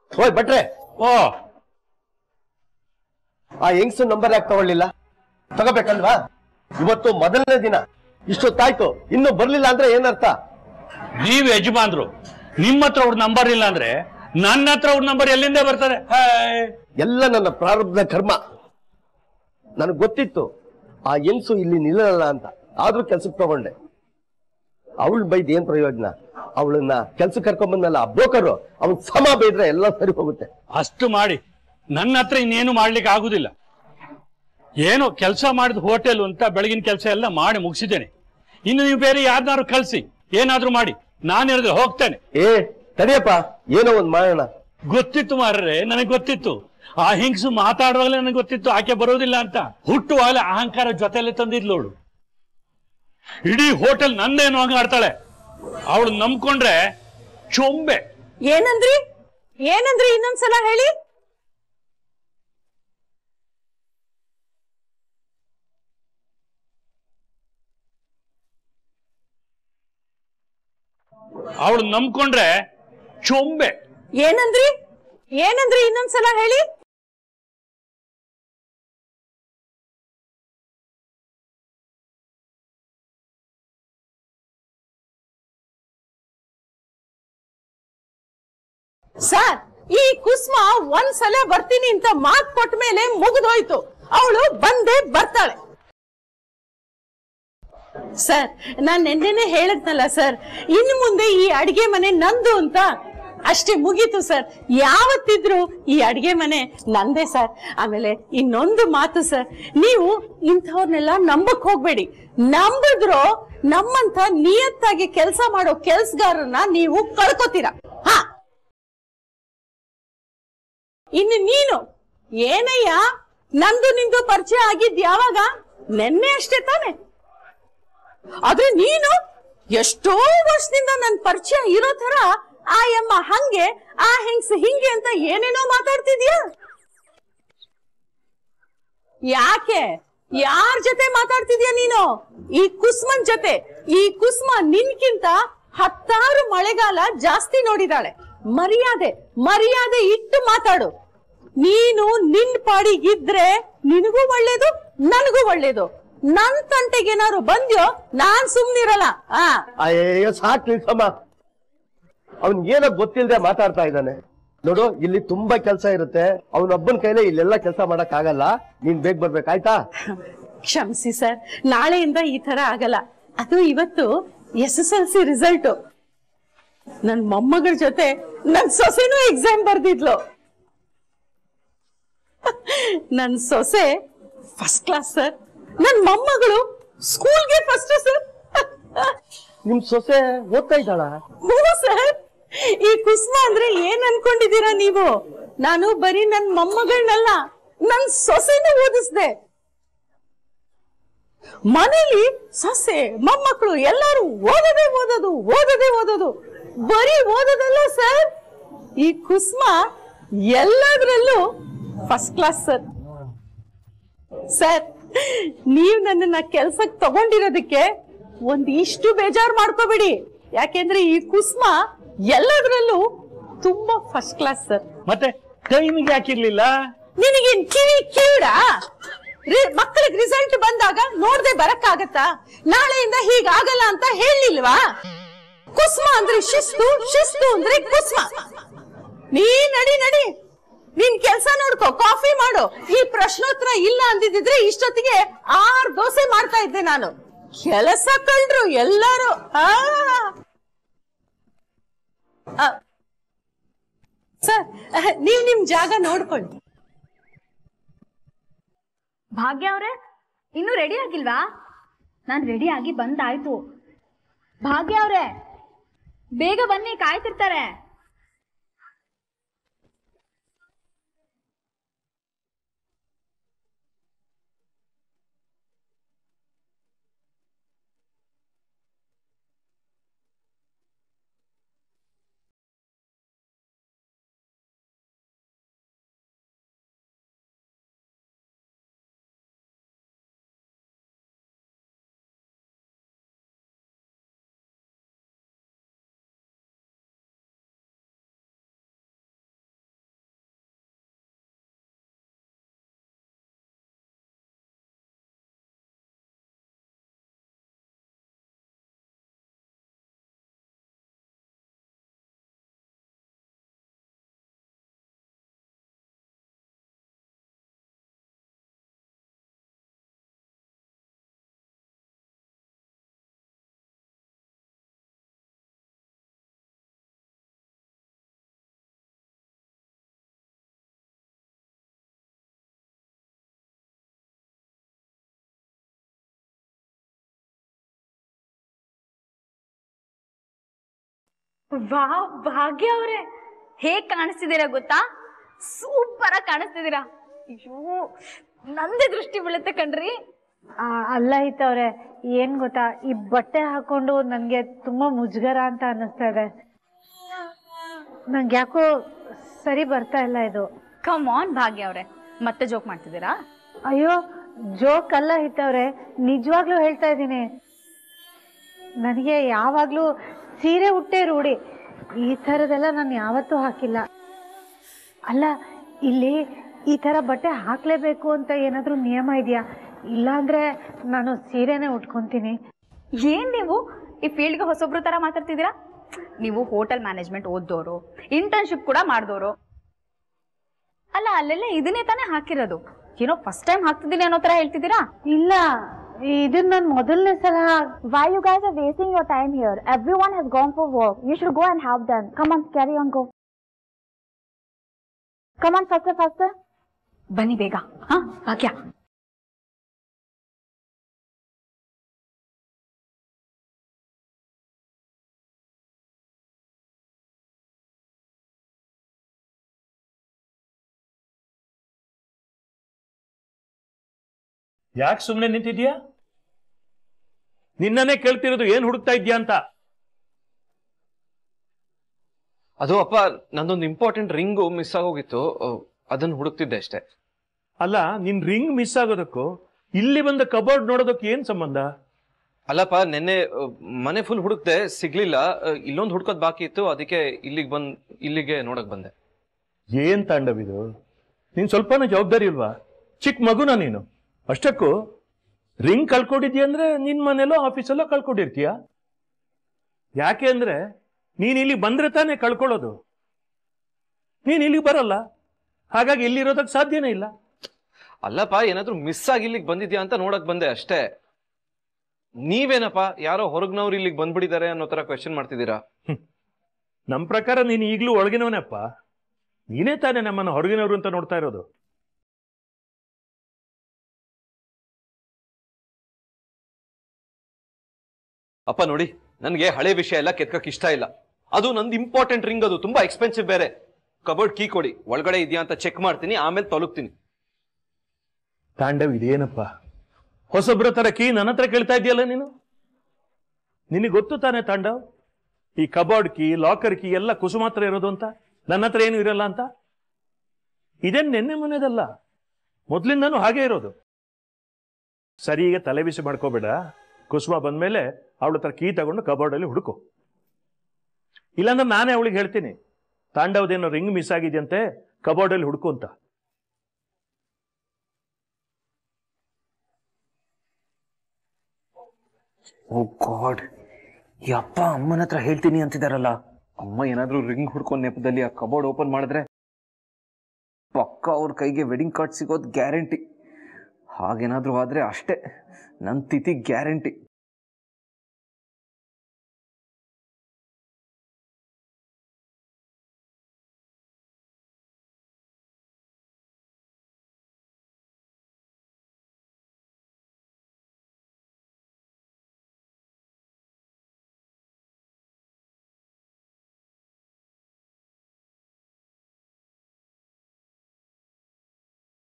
ಓಯ್ ಭಟ್ರೆ ಓ ಆ ಹೆಂಗ್ಸು ನಂಬರ್ ಯಾಕೆ ತಗೊಳ್ಳಿಲ್ಲ ತಗೋಬೇಕಲ್ವಾ ಇವತ್ತು ಮೊದಲನೇ ದಿನ ಇಷ್ಟೊತ್ತಾಯ್ತು ಇನ್ನು ಬರ್ಲಿಲ್ಲ ಅಂದ್ರೆ ಏನರ್ಥ ನೀವ್ ಯಜಮಾನ್ರು ನಿಮ್ಮ ಹತ್ರ ಅವ್ರ ನಂಬರ್ ಇಲ್ಲ ಅಂದ್ರೆ ನನ್ನ ಹತ್ರ ಅವ್ರ ನಂಬರ್ ಎಲ್ಲಿಂದ ಬರ್ತಾರೆ ಹಾಯ್. ಎಲ್ಲ ನನ್ನ ಪ್ರಾರಬ್ಧ ಕರ್ಮ ನನಗೆ ಗೊತ್ತಿತ್ತು ಆ ಹೆಂಗ್ಸು ಇಲ್ಲಿ ನಿಲ್ಲಲ್ಲ ಅಂತ ಆದ್ರೂ ಕೆಲ್ಸಕ್ಕೆ ತಗೊಂಡೆ ಅವಳು ಬೈದ್ ಏನ್ ಪ್ರಯೋಜನ ಅವಳನ್ನ ಕೆಲ್ಸಕ್ಕೆ ಕರ್ಕೊಂಡ್ ಆ ಬ್ರೋಕರು ಅವನ್ ಸಮ ಬೈದ್ರೆ ಎಲ್ಲ ಸರಿ ಹೋಗುತ್ತೆ ಅಷ್ಟು ಮಾಡಿ ನನ್ನ ಹತ್ರ ಇನ್ನೇನು ಮಾಡ್ಲಿಕ್ಕೆ ಆಗುದಿಲ್ಲ ಏನು ಕೆಲಸ ಮಾಡಿದ ಹೋಟೆಲ್ ಅಂತ ಬೆಳಗಿನ ಕೆಲಸ ಎಲ್ಲ ಮಾಡಿ ಮುಗಿಸಿದ್ದೇನೆ ಇನ್ನು ನೀವು ಬೇರೆ ಯಾರನ್ನಾರು ಕಳ್ಸಿ ಏನಾದ್ರೂ ಮಾಡಿ ನಾನು ಹೇಳಿದ್ರೆ ಹೋಗ್ತೇನೆ ಏ ತಡಿಯಪ್ಪ ಏನೋ ಒಂದ್ ಮಾಡೋಣ ಗೊತ್ತಿತ್ತು ಮಾರ್ರೆ ನನಗೆ ಗೊತ್ತಿತ್ತು ಆ ಹಿಂಗ್ಸು ಮಾತಾಡುವಾಗಲೇ ನನಗೆ ಗೊತ್ತಿತ್ತು ಆಕೆ ಬರೋದಿಲ್ಲ ಅಂತ ಹುಟ್ಟುವಾಗಲೇ ಅಹಂಕಾರ ಜೊತೆಲೆ ತಂದಿದ್ಲೋಳು ಇಡೀ ಹೋಟೆಲ್ ನಂದೇನು ಹಂಗ ಆಡ್ತಾಳೆ ಅವಳು ನಂಬ್ಕೊಂಡ್ರೆ ಚೊಂಬೆ ಏನಂದ್ರಿ ಏನಂದ್ರಿ ಇನ್ನೊಂದ್ಸಲ ಹೇಳಿ ಅವಳು ನಂಬ್ಕೊಂಡ್ರೆ ಚೊಂಬೆ ಏನಂದ್ರಿ ಏನಂದ್ರಿ ಇನ್ನೊಂದ್ಸಲ ಹೇಳಿ ಸರ್ ಈ ಕುಸ್ಮ ಒಂದ್ಸಲ ಬರ್ತೀನಿ ಅಂತ ಮಾತ್ ಕೊಟ್ಟ ಮೇಲೆ ಮುಗಿದೋಯ್ತು ಅವಳು ಬಂದೇ ಬರ್ತಾಳೆ ಸರ್ ನಾನ್ ನಿನ್ನೆನೆ ಹೇಳದ್ನಲ್ಲ ಸರ್ ಇನ್ನು ಮುಂದೆ ಈ ಅಡಿಗೆ ಮನೆ ನಂದು ಅಂತ ಅಷ್ಟೇ ಮುಗೀತು ಸರ್ ಯಾವತ್ತಿದ್ರು ಈ ಅಡಿಗೆ ಮನೆ ನಂದೇ ಸರ್ ಆಮೇಲೆ ಇನ್ನೊಂದು ಮಾತು ಸರ್ ನೀವು ಇಂಥವ್ರನ್ನೆಲ್ಲ ನಂಬಕ್ ಹೋಗ್ಬೇಡಿ ನಂಬಿದ್ರು ನಮ್ಮಂತ ನಿಯತ್ತಾಗಿ ಕೆಲಸ ಮಾಡೋ ಕೆಲ್ಸಗಾರನ್ನ ನೀವು ಕಳ್ಕೊತೀರಾ ಹಾ ಇನ್ನು ನೀನು ಏನಯ್ಯ ನಂದು ನಿಂದು ಪರಿಚಯ ಆಗಿದ್ ಯಾವಾಗ ನೆನ್ನೆ ಅಷ್ಟೇ ತಾನೆ ಆದ್ರೆ ನೀನು ಎಷ್ಟೋ ವರ್ಷದಿಂದ ನನ್ ಪರಿಚಯ ಇರೋ ತರ ಆ ಯಮ್ಮ ಹಂಗೆ ಆ ಹೆಂಗ್ಸ್ ಹಿಂಗೆ ಅಂತ ಏನೇನೋ ಮಾತಾಡ್ತಿದ್ಯಾ ಯಾಕೆ ಯಾರ್ ಜೊತೆ ಮಾತಾಡ್ತಿದ್ಯಾ ನೀನು ಈ ಕುಸ್ಮನ್ ಜೊತೆ ಈ ಕುಸ್ಮ ನಿನ್ಕಿಂತ ಹತ್ತಾರು ಮಳೆಗಾಲ ಜಾಸ್ತಿ ನೋಡಿದಾಳೆ ಮರ್ಯಾದೆ ಮರ್ಯಾದೆ ಇಟ್ಟು ಮಾತಾಡು ನೀನು ನಿನ್ ಪಾಡಿಗಿದ್ರೆ ನಿನಗೂ ಒಳ್ಳೇದು ನನಗೂ ಒಳ್ಳೇದು ನನ್ ತಂಟೆಗೇನಾದ್ರು ಬಂದ್ಯೋ ನಾನ್ ಸುಮ್ನಿರಲ್ಲ ಆ ಅಯ್ಯೋ ಸಾಕು ನಿಲ್ಸಮ್ಮ ಅವನ್ ಏನೋ ಗೊತ್ತಿಲ್ಲದೆ ಮಾತಾಡ್ತಾ ಇದ್ದಾನೆ ನೋಡು ಇಲ್ಲಿ ತುಂಬಾ ಕೆಲಸ ಇರುತ್ತೆ ಅವನೊಬ್ಬನ ಕೈಲೇ ಇಲ್ಲೆಲ್ಲ ಕೆಲಸ ಮಾಡಕ್ ಆಗಲ್ಲ ನೀನ್ ಬೇಗ ಬರ್ಬೇಕಾಯ್ತಾ ಕ್ಷಮಿಸಿ ಸರ್ ನಾಳೆಯಿಂದ ಈ ತರ ಆಗಲ್ಲ ಅದು ಇವತ್ತು S S L C result ನನ್ ಮೊಮ್ಮಗಳ ಜೊತೆ ನನ್ ಸೊಸೆನೂ ಎಕ್ಸಾಮ್ ಬರ್ದಿದ್ಲು ನನ್ ಸೊಸೆ ಫಸ್ಟ್ ಕ್ಲಾಸ್ ಸರ್ ನನ್ ಮೊಮ್ಮಗಳು ಸ್ಕೂಲ್ಗೆ ಫಸ್ಟ್ ಸರ್ ನಿಮ್ ಸೊಸೆ ಓದ್ತಾ ಇದ್ದಾಳ ಹ್ಞೂ ಸರ್ ಈ ಕುಸ್ಮ ಅಂದ್ರೆ ಏನ್ ಅನ್ಕೊಂಡಿದೀರಾ ನೀವು ನಾನು ಬರೀ ನನ್ ಮೊಮ್ಮಗಳನ್ನಲ್ಲ ನನ್ ಸೊಸೆನೂ ಓದಿಸ್ದೆ ಮನೇಲಿ ಸೊಸೆ ಮೊಮ್ಮಕ್ಕಳು ಎಲ್ಲರೂ ಓದದೆ ಓದೋದು ಓದದೆ ಓದೋದು ಬರೀ ಓದೋದಲ್ಲ ಸರ್ ಈ ಕುಸ್ಮ ಎಲ್ಲದ್ರಲ್ಲೂ ಫಸ್ಟ್ ಕ್ಲಾಸ್ ಸರ್ ಸರ್ ನೀವ್ ನನ್ನನ್ನ ಕೆಲ್ಸಕ್ ತಗೊಂಡಿರೋದಕ್ಕೆ ಒಂದ್ ಇಷ್ಟು ಬೇಜಾರ್ ಮಾಡ್ಕೋಬೇಡಿ ಯಾಕೆಂದ್ರೆ ಈ ಕುಸ್ಮ ಎಲ್ಲದ್ರಲ್ಲೂ ತುಂಬಾ ಫಸ್ಟ್ ಕ್ಲಾಸ್ ಸರ್ ಮತ್ತೆ ಟೈಮಿಗೆ ಹಾಕಿರ್ಲಿಲ್ಲ ನಿನಗೇನ್ ಕಿವಿ ಕಿವಿಡ ಮಕ್ಕಳಿಗೆ ರಿಸಲ್ಟ್ ಬಂದಾಗ ನೋಡ್ದೆ ಬರಕ್ಕಾಗತ್ತಾ ನಾಳೆಯಿಂದ ಹೀಗಾಗಲ್ಲ ಅಂತ ಹೇಳಿಲ್ವಾ ಕುಸ್ಮ ಅಂದ್ರೆ ಶಿಸ್ತು ಶಿಸ್ತು ಅಂದ್ರೆ ಕುಸ್ಮ ನೀ ನಡಿ ನಡಿ ನಿನ್ ಕೆಲ್ಸ ನೋಡ್ಕೋ ಕಾಫಿ ಮಾಡು ಈ ಪ್ರಶ್ನೋತ್ತರ ಇಲ್ಲ ಅಂದಿದ್ರೆ ಇಷ್ಟೊತ್ತಿಗೆ ಆರ್ ದೋಸೆ ಮಾಡ್ತಾ ಇದ್ದೆ ನಾನು ಕೆಲಸ ಕಳ್ರು ಎಲ್ಲಾರು ಆ ಆ. ಸರ್ ನೀವ್ ನಿಮ್ ಜಾಗ ನೋಡ್ಕೊಳ್ಳಿ ಭಾಗ್ಯ ಅವ್ರೆ ಇನ್ನೂ ರೆಡಿ ಆಗಿಲ್ವಾ ನಾನ್ ರೆಡಿ ಆಗಿ ಬಂದಾಯ್ತು ಭಾಗ್ಯ ಅವ್ರೆ ಬೇಗ ಬನ್ನಿ ಕಾಯ್ತಿರ್ತಾರೆ ವಾ ಭಾಗ್ಯ ಅವ್ರೆ ಹೇಗ್ ಕಾಣಿಸ್ತಿದ್ದೀರಾ ಗೊತ್ತಾ ಸೂಪರ್ ಆಗಿ ಕಾಣಿಸ್ತಿದ್ದೀರಾ ಅಯ್ಯೋ ನಂದೇ ದೃಷ್ಟಿ ಬೀಳುತ್ತೆ ಕಣ್ರಿ ಆ, ಅಲ್ಲ ಇತ್ತವ್ರೆ ಏನ್ ಗೊತ್ತಾ ಈ ಬಟ್ಟೆ ಹಾಕೊಂಡು ನನ್ಗೆ ತುಂಬಾ ಮುಜುಗರ ಅಂತ ಅನ್ನಿಸ್ತಾ ಇದೆ ನಂಗೆ ಯಾಕೋ ಸರಿ ಬರ್ತಾ ಇಲ್ಲ ಇದು ಕಮ್ ಆನ್ ಭಾಗ್ಯ ಅವ್ರೆ ಮತ್ತೆ ಜೋಕ್ ಮಾಡ್ತಿದ್ದೀರಾ ಅಯ್ಯೋ ಜೋಕ್ ಅಲ್ಲ ಇತ್ತವ್ರೆ ನಿಜವಾಗ್ಲೂ ಹೇಳ್ತಾ ಇದ್ದೀನಿ ನನಗೆ ಯಾವಾಗ್ಲೂ ಸೀರೆ ಉಟ್ಟೆ ರೂಢಿ ಈ ಥರದೆಲ್ಲ ನಾನು ಯಾವತ್ತೂ ಹಾಕಿಲ್ಲ ಅಲ್ಲ ಇಲ್ಲಿ ಈ ಥರ ಬಟ್ಟೆ ಹಾಕ್ಲೇಬೇಕು ಅಂತ ಏನಾದರೂ ನಿಯಮ ಇದೆಯಾ ಇಲ್ಲಾಂದ್ರೆ ನಾನು ಸೀರೆನೇ ಉಟ್ಕೊಂತೀನಿ ಏನ್ ನೀವು ಈ ಫೀಲ್ಡ್ಗೆ ಹೊಸೊಬ್ರು ತರ ಮಾತಾಡ್ತಿದ್ದೀರಾ ನೀವು ಹೋಟೆಲ್ ಮ್ಯಾನೇಜ್ಮೆಂಟ್ ಓದ್ದೋರು ಇಂಟರ್ನ್ಶಿಪ್ ಕೂಡ ಮಾಡ್ದೋರು ಅಲ್ಲ ಅಲ್ಲೆಲ್ಲ ಇದನ್ನೇ ತಾನೇ ಹಾಕಿರೋದು ಏನೋ ಫಸ್ಟ್ ಟೈಮ್ ಹಾಕ್ತಿದ್ದೀನಿ ಅನ್ನೋ ತರ ಹೇಳ್ತಿದ್ದೀರಾ ಇಲ್ಲ ಇದನ್ನ ನಾನು ಮೊದಲನೇ ಸಲ Why you guys are wasting your time here? Everyone has gone for work. You should go and help them. Come on, carry on, go. Come on, faster, faster. ಬನ್ನಿ ಬೇಗ ಹಾ ಭಾಗ್ಯ ಯಾಕೆ ಸುಮ್ಮನೆ ನಿಂತಿದ್ಯಾ ನಿನ್ನನ್ನೇ ಕೇಳ್ತಿರೋದು ಏನ್ ಹುಡುಕ್ತಾ ಇದ್ಯಾ ಅಂತ ಅದು ಅಪ್ಪ ನಂದೊಂದು ಇಂಪಾರ್ಟೆಂಟ್ ರಿಂಗು ಮಿಸ್ ಆಗೋಗಿತ್ತು ಅದನ್ನ ಹುಡುಕ್ತಿದ್ದೆ ಅಷ್ಟೇ ಅಲ್ಲ ನಿನ್ ರಿಂಗ್ ಮಿಸ್ ಆಗೋದಕ್ಕೂ ಇಲ್ಲಿ ಬಂದ ಕಬೋರ್ಡ್ ನೋಡೋದಕ್ಕೆ ಏನ್ ಸಂಬಂಧ ಅಲ್ಲಪ್ಪ ನೆನ್ನೆ ಆ, ಮನೆ ಫುಲ್ ಹುಡುಕ್ದೆ ಸಿಗ್ಲಿಲ್ಲ ಆ, ಇಲ್ಲೊಂದು ಹುಡ್ಕೋದ್ ಬಾಕಿ ಇತ್ತು ಅದಕ್ಕೆ ಇಲ್ಲಿಗೆ ಬಂದ್ ಇಲ್ಲಿಗೆ ನೋಡಕ್ ಬಂದೆ ಏನ್ ತಾಂಡವಿದು ನೀನ್ ಸ್ವಲ್ಪನೂ ಜವಾಬ್ದಾರಿ ಇಲ್ವಾ ಚಿಕ್ಕ ಮಗುನ ನೀನು ಅಷ್ಟಕ್ಕೂ ರಿಂಗ್ ಕಳ್ಕೊಂಡಿದ್ಯಾ ಅಂದ್ರೆ ನಿನ್ ಮನೇಲೋ ಆಫೀಸಲ್ಲೋ ಕಳ್ಕೊಂಡಿರ್ತೀಯ ಯಾಕೆ ಅಂದ್ರೆ ನೀನ್ ಇಲ್ಲಿ ಬಂದ್ರೆ ತಾನೇ ಕಳ್ಕೊಳ್ಳೋದು ನೀನ್ ಇಲ್ಲಿಗೆ ಬರಲ್ಲ ಹಾಗಾಗಿ ಇಲ್ಲಿರೋದಕ್ಕೆ ಸಾಧ್ಯನೇ ಇಲ್ಲ ಅಲ್ಲಪ್ಪ ಏನಾದ್ರೂ ಮಿಸ್ ಆಗಿ ಇಲ್ಲಿಗೆ ಬಂದಿದ್ಯಾ ಅಂತ ನೋಡಕ್ ಬಂದೆ ಅಷ್ಟೇ ನೀವೇನಪ್ಪ ಯಾರೋ ಹೊರಗ್ನವ್ರು ಇಲ್ಲಿಗೆ ಬಂದ್ಬಿಟ್ಟಿದ್ದಾರೆ ಅನ್ನೋ ತರ ಕ್ವೆಶನ್ ಮಾಡ್ತಿದ್ದೀರಾ ನಮ್ ಪ್ರಕಾರ ನೀನು ಈಗಲೂ ಒಳಗಿನವನಪ್ಪ ನೀನೇ ತಾನೇ ನಮ್ಮನ್ನು ಹೊರಗಿನವರು ಅಂತ ನೋಡ್ತಾ ಇರೋದು ಅಪ್ಪ ನೋಡಿ ನನಗೆ ಹಳೆ ವಿಷಯ ಎಲ್ಲ ಕೆತ್ಕಕ್ ಇಷ್ಟ ಇಲ್ಲ ಅದು ನಂದು ಇಂಪಾರ್ಟೆಂಟ್ ರಿಂಗ್ ಅದು ತುಂಬಾ ಎಕ್ಸ್ಪೆನ್ಸಿವ್ ಬೇರೆ ಕಬೋರ್ಡ್ ಕೀ ಕೊಡಿ ಒಳಗಡೆ ಇದೆಯಾ ಅಂತ ಚೆಕ್ ಮಾಡ್ತೀನಿ ಆಮೇಲೆ ತಲುಪ್ತೀನಿ ತಾಂಡವ್ ಇದೇನಪ್ಪ ಹೊಸಬ್ರ ತರ ಕೀ ನನ್ನ ಹತ್ರ ಕೇಳ್ತಾ ಇದೆಯಲ್ಲ ನೀನು ನಿನಗೆ ಗೊತ್ತು ತಾನೇ ತಾಂಡವ್ ಈ ಕಬೋರ್ಡ್ ಕೀ ಲಾಕರ್ ಕೀ ಎಲ್ಲ ಕುಸು ಮಾತ್ರ ಇರೋದು ಅಂತ ನನ್ನ ಹತ್ರ ಏನು ಇರಲ್ಲ ಅಂತ ಇದೇನ್ ನಿನ್ನೆ ಮನೆದಲ್ಲ ಮೊದ್ಲಿಂದಾನು ಹಾಗೆ ಇರೋದು ಸರಿಗೆ ತಲೆ ಬಿಸಿ ಮಾಡ್ಕೋಬೇಡ ಕುಸುಮ ಬಂದ್ಮೇಲೆ ಅವಳ ಹತ್ರ ಕೀ ತಗೊಂಡು ಕಬೋರ್ಡಲ್ಲಿ ಹುಡುಕು ಇಲ್ಲಾಂದ್ರೆ ನಾನೇ ಅವಳಿಗೆ ಹೇಳ್ತೀನಿ ತಾಂಡವದೇನೋ ರಿಂಗ್ ಮಿಸ್ ಆಗಿದೆಯಂತೆ ಕಬೋರ್ಡಲ್ಲಿ ಹುಡುಕು ಅಂತ ಓ ಗಾಡ್ ಈ ಅಪ್ಪ ಅಮ್ಮನ ಹತ್ರ ಹೇಳ್ತೀನಿ ಅಂತಿದಾರಲ್ಲ ಅಮ್ಮ ಏನಾದ್ರೂ ರಿಂಗ್ ಹುಡ್ಕೊಂಡ್ ನೆಪದಲ್ಲಿ ಆ ಕಬೋರ್ಡ್ ಓಪನ್ ಮಾಡಿದ್ರೆ ಪಕ್ಕ ಅವ್ರ ಕೈಗೆ ವೆಡ್ಡಿಂಗ್ ಕಾರ್ಡ್ ಸಿಗೋದು ಗ್ಯಾರಂಟಿ ಹಾಗೇನಾದ್ರೂ ಆದ್ರೆ ಅಷ್ಟೇ ನನ್ನ ತಿಥಿ ಗ್ಯಾರಂಟಿ